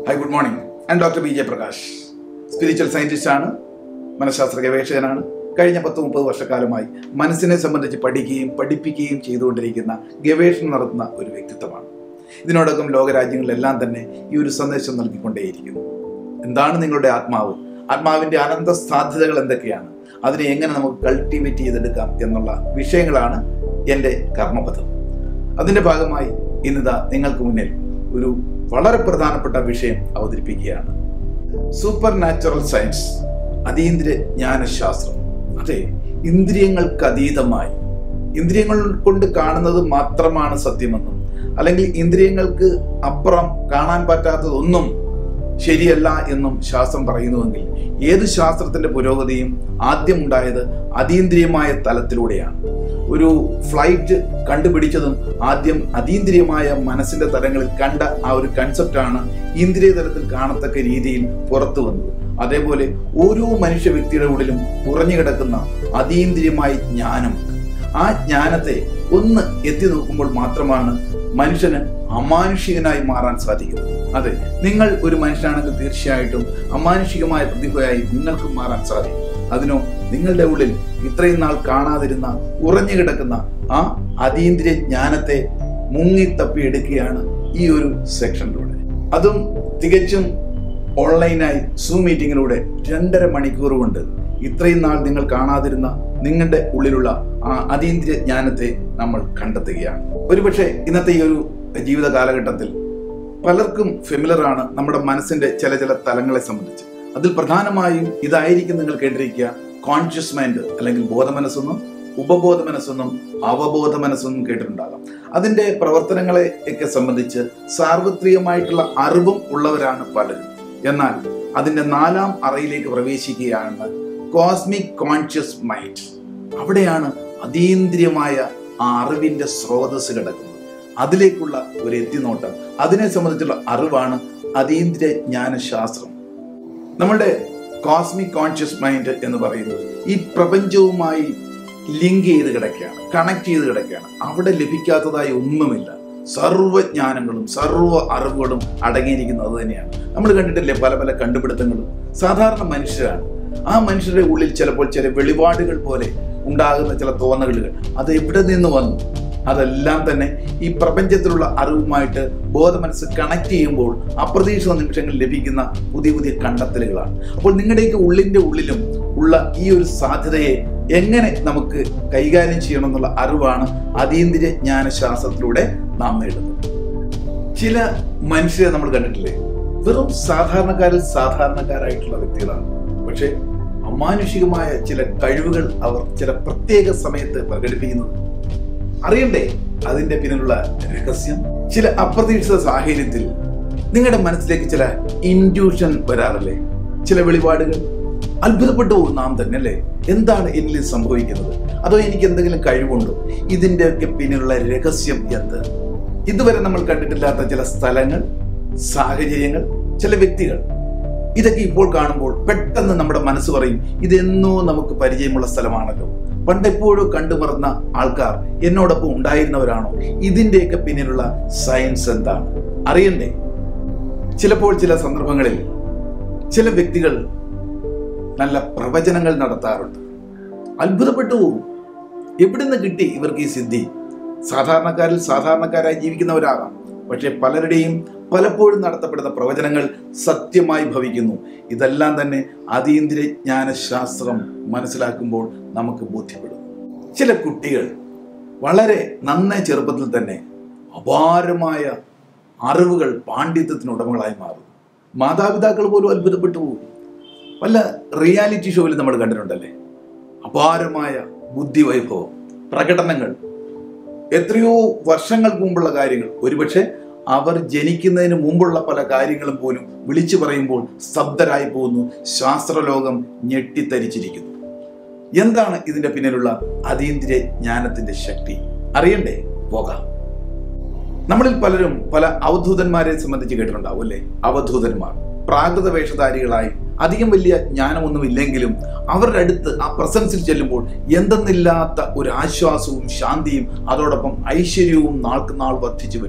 hi good morning ഞാൻ doctor B J Prakash spiritual scientist ആണ് മനഃശാസ്ത്ര ഗവേഷകനാണ് കഴിഞ്ഞ പത്ത് മുപ്പത് വർഷക്കാലമായി മനസ്സിനെ സംബന്ധിച്ച് പഠിക്കുകയും പഠിപ്പിക്കുകയും ചെയ്തുകൊണ്ടിരിക്കുന്ന ഗവേഷണം നടത്തുന്ന ഒരു വ്യക്തിത്വമാണ് ഇതിനോടകം ലോകരാജ്യങ്ങളിലെല്ലാം തന്നെ ഈ ഒരു സന്ദേശം നൽകിക്കൊണ്ടേയിരിക്കുന്നു എന്താണ് നിങ്ങളുടെ ആത്മാവ് ആത്മാവിന്റെ അനന്ത സാധ്യതകൾ എന്തൊക്കെയാണ് അതിനെ എങ്ങനെ നമുക്ക് കൾട്ടിവേറ്റ് ചെയ്തെടുക്കാം എന്നുള്ള വിഷയങ്ങളാണ് എൻ്റെ കർമ്മപഥം അതിന്റെ ഭാഗമായി ഇന്നിതാ നിങ്ങൾക്ക് മുന്നിൽ ഒരു വളരെ പ്രധാനപ്പെട്ട വിഷയം അവതരിപ്പിക്കുകയാണ് സൂപ്പർ നാച്ചുറൽ സയൻസ് അതീന്ദ്രിയ ജ്ഞാനശാസ്ത്രം അതെ ഇന്ദ്രിയങ്ങൾക്ക് അതീതമായി ഇന്ദ്രിയങ്ങൾ കൊണ്ട് കാണുന്നത് മാത്രമാണ് സത്യമെന്നും അല്ലെങ്കിൽ ഇന്ദ്രിയങ്ങൾക്ക് അപ്പുറം കാണാൻ പറ്റാത്തതൊന്നും ശരിയല്ല എന്നും ശാസ്ത്രം പറയുന്നുവെങ്കിൽ ഏത് ശാസ്ത്രത്തിന്റെ പുരോഗതിയും ആദ്യം ഉണ്ടായത് അതീന്ദ്രിയമായ തലത്തിലൂടെയാണ് ഒരു ഫ്ലൈറ്റ് കണ്ടുപിടിച്ചതും ആദ്യം അതീന്ദ്രിയമായ മനസ്സിന്റെ തലങ്ങളിൽ കണ്ട ആ ഒരു കൺസെപ്റ്റാണ് ഇന്ദ്രിയ തലത്തിൽ കാണത്തക്ക രീതിയിൽ പുറത്തു വന്നത് അതേപോലെ ഓരോ മനുഷ്യ വ്യക്തിയുടെ ഉള്ളിലും ഉറഞ്ഞു കിടക്കുന്ന അതീന്ദ്രിയമായ ജ്ഞാനം ആ ജ്ഞാനത്തെ ഒന്ന് എത്തി നോക്കുമ്പോൾ മാത്രമാണ് മനുഷ്യന് അമാനുഷികനായി മാറാൻ സാധിക്കുന്നത് അതെ നിങ്ങൾ ഒരു മനുഷ്യനാണെങ്കിൽ തീർച്ചയായിട്ടും അമാനുഷികമായ പ്രതിഭയായി നിങ്ങൾക്കും മാറാൻ സാധിക്കും അതിനോ നിങ്ങളുടെ ഉള്ളിൽ ഇത്രയും നാൾ കാണാതിരുന്ന ഉറഞ്ഞു കിടക്കുന്ന ആ അതീന്ദ്രിയ ജ്ഞാനത്തെ മുങ്ങി തപ്പിയെടുക്കുകയാണ് ഈ ഒരു സെക്ഷനിലൂടെ അതും തികച്ചും ഓൺലൈനായി സൂം മീറ്റിങ്ങിലൂടെ രണ്ടര മണിക്കൂർ കൊണ്ട് ഇത്രയും നാൾ നിങ്ങൾ കാണാതിരുന്ന നിങ്ങളുടെ ഉള്ളിലുള്ള ആ അതീന്ദ്രിയ ജ്ഞാനത്തെ നമ്മൾ കണ്ടെത്തുകയാണ് ഒരുപക്ഷെ ഇന്നത്തെ ഈ ഒരു ജീവിത കാലഘട്ടത്തിൽ പലർക്കും ഫെമിലർ ആണ് നമ്മുടെ മനസ്സിന്റെ ചില ചില തലങ്ങളെ സംബന്ധിച്ച് അതിൽ പ്രധാനമായും ഇതായിരിക്കും നിങ്ങൾ കേട്ടിരിക്കുക കോൺഷ്യസ് മൈൻഡ് അല്ലെങ്കിൽ ബോധമനസ്സെന്നും ഉപബോധ മനസ്സെന്നും അവബോധ മനസ്സെന്നും കേട്ടിട്ടുണ്ടാകാം അതിന്റെ പ്രവർത്തനങ്ങളെ ഒക്കെ സംബന്ധിച്ച് സാർവത്രികമായിട്ടുള്ള അറിവും ഉള്ളവരാണ് പലരും എന്നാൽ അതിന്റെ നാലാം അറയിലേക്ക് പ്രവേശിക്കുകയാണ് കോസ്മിക് കോൺഷ്യസ് മൈൻഡ് അവിടെയാണ് അതീന്ദ്രിയമായ ആ അറിവിന്റെ സ്രോതസ് കിടക്കുന്നത് അതിലേക്കുള്ള ഒരു എത്തിനോട്ടം അതിനെ സംബന്ധിച്ചുള്ള അറിവാണ് അതീന്ദ്രിയ ജ്ഞാനശാസ്ത്രം നമ്മളുടെ കോസ്മിക് കോൺഷ്യസ് മൈൻഡ് എന്ന് പറയുന്നത് ഈ പ്രപഞ്ചവുമായി ലിങ്ക് ചെയ്ത് കിടക്കുകയാണ് കണക്ട് ചെയ്ത് കിടക്കുകയാണ് അവിടെ ലഭിക്കാത്തതായി ഒന്നുമില്ല സർവ്വജ്ഞാനങ്ങളും സർവ്വ അറിവുകളും അടങ്ങിയിരിക്കുന്നത് തന്നെയാണ് നമ്മൾ കണ്ടിട്ടില്ലേ പല പല കണ്ടുപിടുത്തങ്ങളും സാധാരണ മനുഷ്യരാണ് ആ മനുഷ്യരുടെ ഉള്ളിൽ ചിലപ്പോൾ ചില വെളിപാടുകൾ പോലെ ഉണ്ടാകുന്ന ചില തോന്നലുകൾ അത് എവിടെ നിന്ന് വന്നു അതെല്ലാം തന്നെ ഈ പ്രപഞ്ചത്തിലുള്ള അറിവുമായിട്ട് ബോധമനസ്സ് കണക്ട് ചെയ്യുമ്പോൾ അപ്രതീക്ഷിത നിമിഷങ്ങളിൽ ലഭിക്കുന്ന പുതിയ പുതിയ കണ്ടെത്തലുകളാണ് അപ്പോൾ നിങ്ങളുടെയൊക്കെ ഉള്ളിൻ്റെ ഉള്ളിലും ഉള്ള ഈ ഒരു സാധ്യതയെ എങ്ങനെ നമുക്ക് കൈകാര്യം ചെയ്യണം എന്നുള്ള അറിവാണ് അതീന്ദ്രിയ ജ്ഞാനശാസ്ത്രത്തിലൂടെ നാം നേടുന്നത് ചില മനുഷ്യരെ നമ്മൾ കണ്ടിട്ടില്ലേ വെറും സാധാരണക്കാരിൽ സാധാരണക്കാരായിട്ടുള്ള വ്യക്തികളാണ് പക്ഷെ അമാനുഷികമായ ചില കഴിവുകൾ അവർ ചില പ്രത്യേക സമയത്ത് പ്രകടിപ്പിക്കുന്നത് അറിയണ്ടേ അതിന്റെ പിന്നിലുള്ള രഹസ്യം ചില അപ്രതീക്ഷിത സാഹചര്യത്തിൽ നിങ്ങളുടെ മനസ്സിലേക്ക് ചില ഇൻഡ്യൂഷൻ വരാറില്ലേ ചില വെളിപാടുകൾ അത്ഭുതപ്പെട്ടു പോകും നാം തന്നെ അല്ലേ എന്താണ് എന്നിൽ സംഭവിക്കുന്നത് അതോ എനിക്ക് എന്തെങ്കിലും കഴിവുണ്ടോ ഇതിന്റെയൊക്കെ പിന്നിലുള്ള രഹസ്യം എന്ത് ഇതുവരെ നമ്മൾ കണ്ടിട്ടില്ലാത്ത ചില സ്ഥലങ്ങൾ സാഹചര്യങ്ങൾ ചില വ്യക്തികൾ ഇതൊക്കെ ഇപ്പോൾ കാണുമ്പോൾ പെട്ടെന്ന് നമ്മുടെ മനസ്സ് പറയും ഇതെന്നോ നമുക്ക് പരിചയമുള്ള സ്ഥലമാണല്ലോ പണ്ടെപ്പോഴോ കണ്ടുമറന്ന ആൾക്കാർ എന്നോടൊപ്പം ഉണ്ടായിരുന്നവരാണോ ഇതിന്റെയൊക്കെ പിന്നിലുള്ള സയൻസ് എന്താണ് അറിയണ്ടേ ചിലപ്പോൾ ചില സന്ദർഭങ്ങളിൽ ചില വ്യക്തികൾ നല്ല പ്രവചനങ്ങൾ നടത്താറുണ്ട് അത്ഭുതപ്പെട്ടു പോകും എവിടുന്ന് കിട്ടി ഇവർക്ക് ഈ സിദ്ധി സാധാരണക്കാരിൽ സാധാരണക്കാരായി ജീവിക്കുന്നവരാകാം പക്ഷെ പലരുടെയും പലപ്പോഴും നടത്തപ്പെടുന്ന പ്രവചനങ്ങൾ സത്യമായി ഭവിക്കുന്നു ഇതെല്ലാം തന്നെ അതീന്ദ്രിയ ജ്ഞാനശാസ്ത്രം മനസ്സിലാക്കുമ്പോൾ നമുക്ക് ബോധ്യപ്പെടും ചില കുട്ടികൾ വളരെ നന്നായി ചെറുപ്പത്തിൽ തന്നെ അപാരമായ അറിവുകൾ പാണ്ഡിത്യത്തിന് ഉടമകളായി മാറും മാതാപിതാക്കൾ പോലും അത്ഭുതപ്പെട്ടു പോകും വല്ല റിയാലിറ്റി ഷോയിൽ നമ്മൾ കണ്ടിട്ടുണ്ടല്ലേ അപാരമായ ബുദ്ധിവൈഭവം പ്രകടനങ്ങൾ എത്രയോ വർഷങ്ങൾക്ക് മുമ്പുള്ള കാര്യങ്ങൾ ഒരുപക്ഷെ അവർ ജനിക്കുന്നതിന് മുമ്പുള്ള പല കാര്യങ്ങളും പോലും വിളിച്ചു പറയുമ്പോൾ സ്തബ്ധരായി പോകുന്നു ശാസ്ത്രലോകം ഞെട്ടിത്തരിച്ചിരിക്കുന്നു എന്താണ് ഇതിന്റെ പിന്നിലുള്ള അതീന്ദ്രിയ ജ്ഞാനത്തിന്റെ ശക്തി അറിയണ്ടേ പോകാം നമ്മളിൽ പലരും പല അവധൂതന്മാരെ സംബന്ധിച്ച് കേട്ടിട്ടുണ്ടാവും അല്ലേ അവധൂതന്മാർ പ്രാകൃത വേഷധാരികളായി അധികം വലിയ ജ്ഞാനമൊന്നുമില്ലെങ്കിലും അവരുടെ അടുത്ത് ആ പ്രസൻസിൽ ചെല്ലുമ്പോൾ എന്തെന്നില്ലാത്ത ഒരു ആശ്വാസവും ശാന്തിയും അതോടൊപ്പം ഐശ്വര്യവും നാൾക്ക് നാൾ വർദ്ധിച്ചു വരുന്നു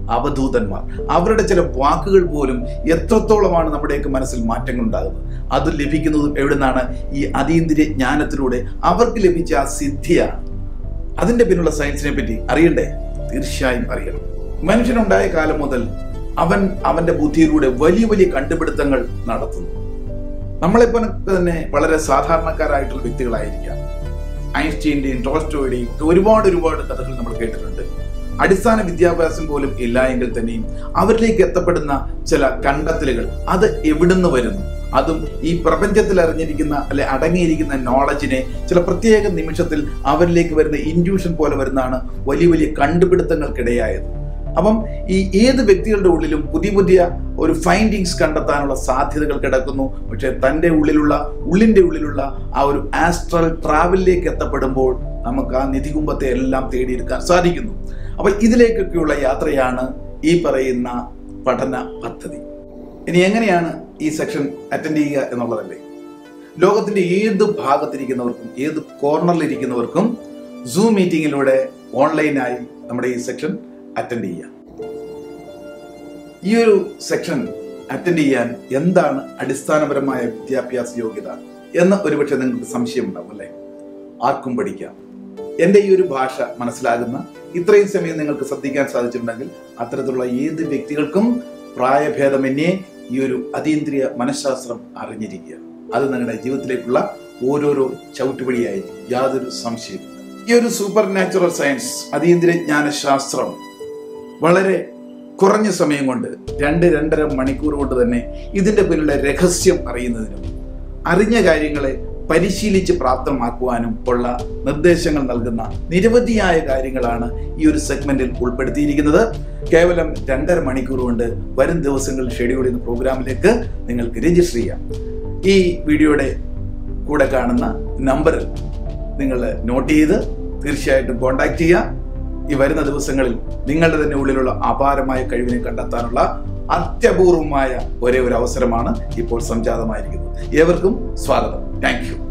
അവധൂതന്മാർ അവരുടെ ചില വാക്കുകൾ പോലും എത്രത്തോളമാണ് നമ്മുടെയൊക്കെ മനസ്സിൽ മാറ്റങ്ങൾ ഉണ്ടാകുന്നത് അത് ലഭിക്കുന്നതും എവിടുന്നാണ് ഈ അതീന്ദ്രിയ ജ്ഞാനത്തിലൂടെ അവർക്ക് ലഭിച്ച ആ സിദ്ധിയാണ് അതിന്റെ പിന്നുള്ള സയൻസിനെ പറ്റി അറിയണ്ടേ തീർച്ചയായും അറിയണം മനുഷ്യനുണ്ടായ കാലം മുതൽ അവൻ അവന്റെ ബുദ്ധിയിലൂടെ വലിയ വലിയ കണ്ടുപിടുത്തങ്ങൾ നടത്തുന്നു നമ്മളെപ്പോലെ തന്നെ വളരെ സാധാരണക്കാരായിട്ടുള്ള വ്യക്തികളായിരിക്കാം ഐൻസ്റ്റീന്റെയും ടോൾസ്റ്റോയുടെയും ഒരുപാട് ഒരുപാട് കഥകൾ നമ്മൾ കേട്ടിട്ടുണ്ട് അടിസ്ഥാന വിദ്യാഭ്യാസം പോലും ഇല്ല എങ്കിൽ തന്നെയും അവരിലേക്ക് എത്തപ്പെടുന്ന ചില കണ്ടെത്തലുകൾ അത് എവിടുന്ന് വരുന്നു അതും ഈ പ്രപഞ്ചത്തിൽ അറിഞ്ഞിരിക്കുന്ന അല്ലെ അടങ്ങിയിരിക്കുന്ന നോളജിനെ ചില പ്രത്യേക നിമിഷത്തിൽ അവരിലേക്ക് വരുന്ന ഇൻഡ്യൂഷൻ പോലെ വരുന്നതാണ് വലിയ വലിയ കണ്ടുപിടുത്തങ്ങൾക്കിടയായത് അപ്പം ഈ ഏത് വ്യക്തികളുടെ ഉള്ളിലും പുതിയ പുതിയ ഒരു ഫൈൻഡിങ്സ് കണ്ടെത്താനുള്ള സാധ്യതകൾ കിടക്കുന്നു പക്ഷെ തൻ്റെ ഉള്ളിലുള്ള ഉള്ളിൻ്റെ ഉള്ളിലുള്ള ആ ഒരു ആസ്ട്രൽ ട്രാവലിലേക്ക് എത്തപ്പെടുമ്പോൾ നമുക്ക് ആ നിധികുംഭത്തെ എല്ലാം തേടിയെടുക്കാൻ സാധിക്കുന്നു അപ്പൊ ഇതിലേക്കൊക്കെയുള്ള യാത്രയാണ് ഈ പറയുന്ന പഠന പദ്ധതി ഇനി എങ്ങനെയാണ് ഈ സെക്ഷൻ അറ്റൻഡ് ചെയ്യുക എന്നുള്ളതല്ലേ ലോകത്തിന്റെ ഏത് ഭാഗത്തിരിക്കുന്നവർക്കും ഏത് കോർണറിലിരിക്കുന്നവർക്കും സൂം മീറ്റിങ്ങിലൂടെ ഓൺലൈനായി നമ്മുടെ ഈ സെക്ഷൻ അറ്റൻഡ് ചെയ്യാം ഈ ഒരു സെക്ഷൻ അറ്റൻഡ് ചെയ്യാൻ എന്താണ് അടിസ്ഥാനപരമായ വിദ്യാഭ്യാസ യോഗ്യത എന്ന് ഒരുപക്ഷെ നിങ്ങൾക്ക് സംശയം ഉണ്ടാവും അല്ലേ ആർക്കും പഠിക്കാം എൻ്റെ ഈ ഒരു ഭാഷ മനസ്സിലാകുന്ന ഇത്രയും സമയം നിങ്ങൾക്ക് ശ്രദ്ധിക്കാൻ സാധിച്ചിട്ടുണ്ടെങ്കിൽ അത്തരത്തിലുള്ള ഏത് വ്യക്തികൾക്കും പ്രായഭേദമന്യേ ഈ ഒരു അതീന്ദ്രിയ മനഃശാസ്ത്രം അറിഞ്ഞിരിക്കുക അത് നിങ്ങളുടെ ജീവിതത്തിലേക്കുള്ള ഓരോരോ ചവിട്ടുപടിയായി യാതൊരു സംശയവും ഈ ഒരു സൂപ്പർ നാച്ചുറൽ സയൻസ് അതീന്ദ്രിയ ജ്ഞാനശാസ്ത്രം വളരെ കുറഞ്ഞ സമയം കൊണ്ട് രണ്ട് രണ്ടര മണിക്കൂർ കൊണ്ട് തന്നെ ഇതിന്റെ പിന്നിലെ രഹസ്യം അറിയുന്നതിനും അറിഞ്ഞ കാര്യങ്ങളെ പരിശീലിച്ച് പ്രാപ്തമാക്കുവാനും ഉള്ള നിർദ്ദേശങ്ങൾ നൽകുന്ന നിരവധിയായ കാര്യങ്ങളാണ് ഈ ഒരു സെഗ്മെന്റിൽ ഉൾപ്പെടുത്തിയിരിക്കുന്നത് കേവലം രണ്ടര മണിക്കൂർ കൊണ്ട് വരും ദിവസങ്ങളിൽ ഷെഡ്യൂൾ ചെയ്യുന്ന പ്രോഗ്രാമിലേക്ക് നിങ്ങൾക്ക് രജിസ്റ്റർ ചെയ്യാം ഈ വീഡിയോയുടെ കൂടെ കാണുന്ന നമ്പറിൽ നിങ്ങൾ നോട്ട് ചെയ്ത് തീർച്ചയായിട്ടും കോൺടാക്ട് ചെയ്യുക ഈ വരുന്ന ദിവസങ്ങളിൽ നിങ്ങളുടെ തന്നെ ഉള്ളിലുള്ള അപാരമായ കഴിവിനെ കണ്ടെത്താനുള്ള അത്യപൂർവമായ ഒരേ ഒരു അവസരമാണ് ഇപ്പോൾ സംജാതമായിരിക്കുന്നത് ഏവർക്കും സ്വാഗതം താങ്ക് യു